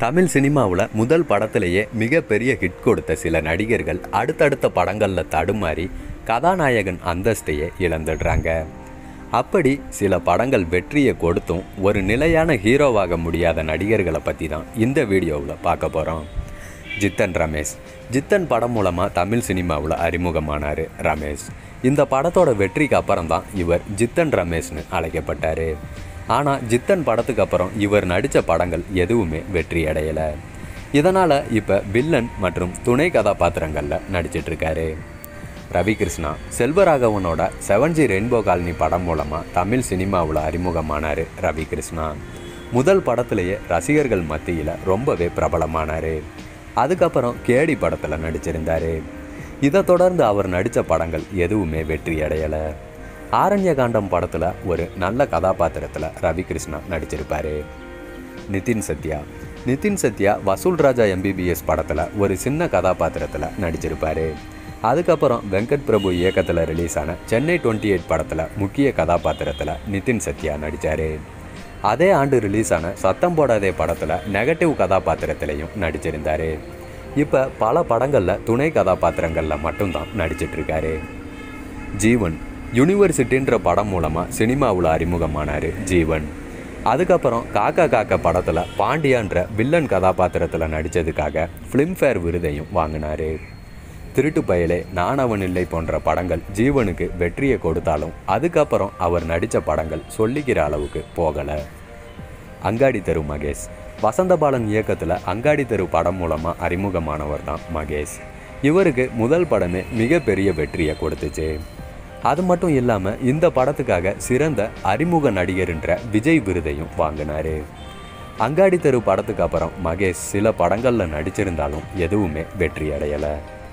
தமிழ் சினிமாவில் முதல் படத்திலேயே மிகப்பெரிய ஹிட் கொடுத்த சில நடிகர்கள் அடுத்தடுத்த படங்களில் தடுமாறி கதாநாயகன் அந்தஸ்தையே இழந்துடுறாங்க அப்படி சில படங்கள் வெற்றியை கொடுத்தும் ஒரு நிலையான ஹீரோவாக முடியாத நடிகர்களை பற்றி தான் இந்த வீடியோவில் பார்க்க போகிறோம் ஜித்தன் ரமேஷ் ஜித்தன் படம் மூலமாக தமிழ் சினிமாவில் அறிமுகமானார் ரமேஷ் இந்த படத்தோட வெற்றிக்கு அப்புறம் தான் இவர் ஜித்தன் ரமேஷ்னு அழைக்கப்பட்டார் ஆனால் ஜித்தன் படத்துக்கு அப்புறம் இவர் நடித்த படங்கள் எதுவுமே வெற்றி அடையலை இதனால் இப்போ வில்லன் மற்றும் துணை கதாபாத்திரங்களில் நடிச்சிட்ருக்காரு ரவி கிருஷ்ணா செல்வராகவனோட செவன் ஜி ரெயின்போ காலனி படம் மூலமாக தமிழ் சினிமாவில் அறிமுகமானார் ரவி கிருஷ்ணா முதல் படத்திலேயே ரசிகர்கள் மத்தியில் ரொம்பவே பிரபலமானார் அதுக்கப்புறம் கேடி படத்தில் நடிச்சிருந்தார் இதை தொடர்ந்து அவர் நடித்த படங்கள் எதுவுமே வெற்றி அடையலை ஆரண்யகாண்டம் படத்தில் ஒரு நல்ல கதாபாத்திரத்தில் ரவி கிருஷ்ணா நடிச்சிருப்பார் நிதின் சத்யா நிதின் சத்யா வசூல் ராஜா எம்பிபிஎஸ் படத்தில் ஒரு சின்ன கதாபாத்திரத்தில் நடிச்சிருப்பார் அதுக்கப்புறம் வெங்கட் பிரபு இயக்கத்தில் ரிலீஸ் ஆன சென்னை டுவெண்ட்டி எயிட் படத்தில் முக்கிய கதாபாத்திரத்தில் நிதின் சத்யா நடித்தார் அதே ஆண்டு ரிலீஸ் ஆன சத்தம் போடாதே படத்தில் நெகட்டிவ் கதாபாத்திரத்திலையும் நடிச்சிருந்தார் இப்போ பல படங்களில் துணை கதாபாத்திரங்களில் மட்டும்தான் நடிச்சிட்ருக்காரு ஜீவன் யூனிவர்சிட்டின்ற படம் மூலமாக சினிமாவில் அறிமுகமானார் ஜீவன் அதுக்கப்புறம் காக்கா காக்கா படத்தில் பாண்டியான்ற வில்லன் கதாபாத்திரத்தில் நடித்ததுக்காக ஃபிலிம்ஃபேர் விருதையும் வாங்கினார் திருட்டு பயலே நானவன் இல்லை போன்ற படங்கள் ஜீவனுக்கு வெற்றியை கொடுத்தாலும் அதுக்கப்புறம் அவர் நடித்த படங்கள் சொல்லிக்கிற அளவுக்கு போகலை அங்காடி தெரு மகேஷ் வசந்தபாலன் இயக்கத்தில் அங்காடி தெரு படம் மூலமாக அறிமுகமானவர் தான் மகேஷ் இவருக்கு முதல் படமே மிகப்பெரிய வெற்றியை கொடுத்துச்சு அது மட்டும் இல்லாமல் இந்த படத்துக்காக சிறந்த அறிமுக நடிகர்ன்ற விஜய் விருதையும் வாங்கினார் அங்காடி தெரு படத்துக்கு அப்புறம் மகேஷ் சில படங்களில் நடிச்சிருந்தாலும் எதுவுமே வெற்றி அடையலை